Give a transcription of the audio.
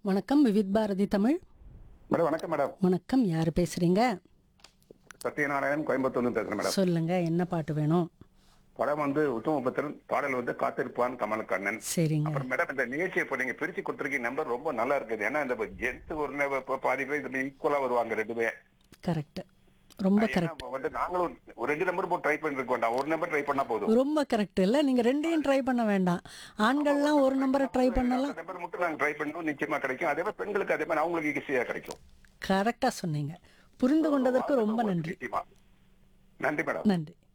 வணக்கம் விவித் பாரதி தமிழ் மேடம் வணக்கம் மேடம் வணக்கம் யார் பேசுறீங்க சத்யநாராயணன் கோயம்புத்தூர்ல பேசுறேன் மேடம் சொல்லுங்க என்ன பாட்டு வேணும் படம் வந்து உத்தமபுத்திரன் பாடல் வந்து காத்திருப்பான் கமலக்கண்ணன் சரிங்க அப்புறம் மேடம் இந்த நிகழ்ச்சியை இப்போ நீங்க பிரிச்சு கொடுத்துருக்கீங்க நம்பர் ரொம்ப நல்லா இருக்குது ஏன்னா இந்த ஜென்ஸ் ஒரு நபர் இப்ப பாதி பேர் இதுல ஈக்குவலா வருவாங்க ரெண்டு பேர் கரெக்ட் ரொம்ப ஏன்னா கரெக்ட் இப்ப வந்து நாங்களும் ஒரு ரெண்டு நம்பர் போட்டு ட்ரை பண்ணிருக்க வேண்டாம் ஒரு நம்பர் ட்ரை பண்ணா போதும் ரொம்ப கரெக்ட் இல்ல நீங்க ரெண்டையும் ட்ரை பண்ண வேண்டாம் ஆண்கள்லாம் ஒரு நம்பரை ட்ரை பண்ணலாம் நம்பர் மட்டும் நாங்க ட்ரை பண்ணோம் நிச்சயமா கிடைக்கும் அதே மாதிரி பெண்களுக்கு அதே மாதிரி அவங்களுக்கு ஈஸியா கிடைக்கும் கரெக்டா சொன்னீங்க புரிந்து கொண்டதற்கு ரொம்ப நன்றி நிச்சயமா நன்றி மேடம் நன்றி